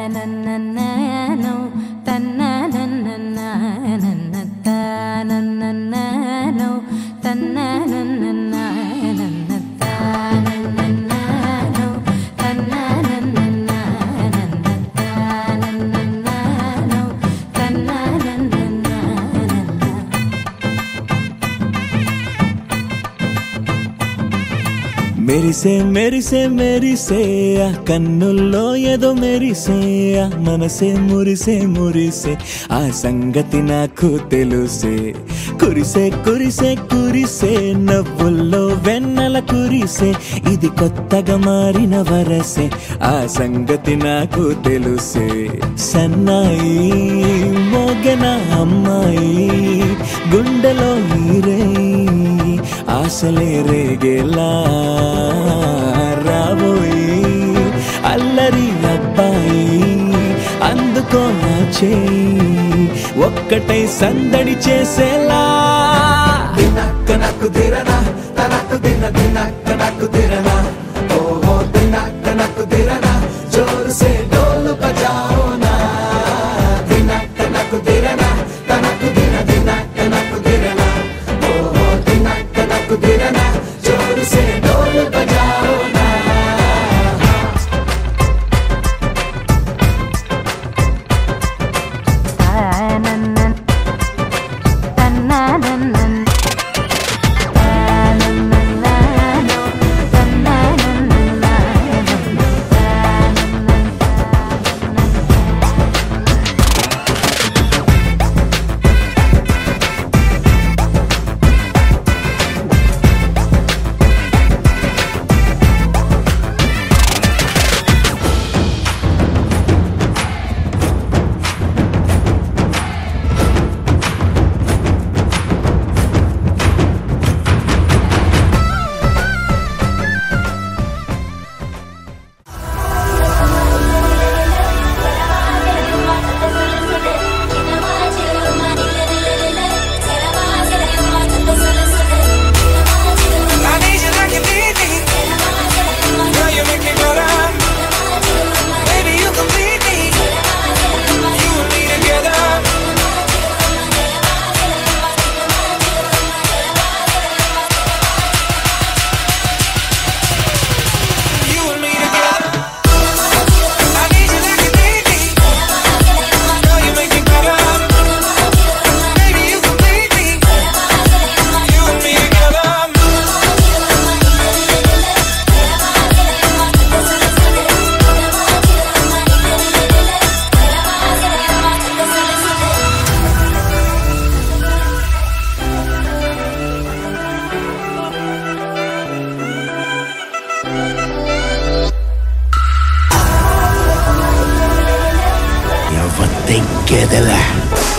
తన్నన్ననో తన్ననన్నననన్న తన్నన్ననో తన్ననన్నననన్న తన్నన్ననో తన్ననన్నననన్న తన్నన్నననో తన్ననన్నననన్న మెరిసే మెరిసే మెరిసే ఆ కన్నుల్లో ఏదో మెరిసే ఆ మనసే మురిసే మురిసే ఆ సంగతి నాకు తెలుసే కురిసే కురిసే కురిసే నవ్వుల్లో వెన్నెల కురిసే ఇది కొత్తగా మారిన వరసే ఆ సంగతి నాకు తెలుసే సన్నాయి మోగన అమ్మాయి గుండెలో నీరే ఆశలే రేగేలా రాబోయి అల్లరి అబ్బాయి అందుకో నా చేయి ఒక్కటై సందడి చేసేలా దినక్క నక్కు దిరనా తనకు దిన దినక్క నక్కు దిరనా ఓహో దినక్క నక్కు దిరనా జోరు సే డోలు బజాओ నా దినక్క నక్కు దిరనా తనకు దిన దినక్క నక్కు దిరనా ఓహో దినక్క నక్కు దిరనా జోరు సే డోలు బజాओ నా తనన్నన్ తన్ననన్నన్ తనన్నననో తన్ననన్నననన్న తనన్నననన్న I need you like you need me. Girl, you make me go down. Baby, you complete me. You and me together. You and me together. I need you like you need me. Girl, you make me go down. Baby, you complete me. You and me together. ఎవరి గెదలా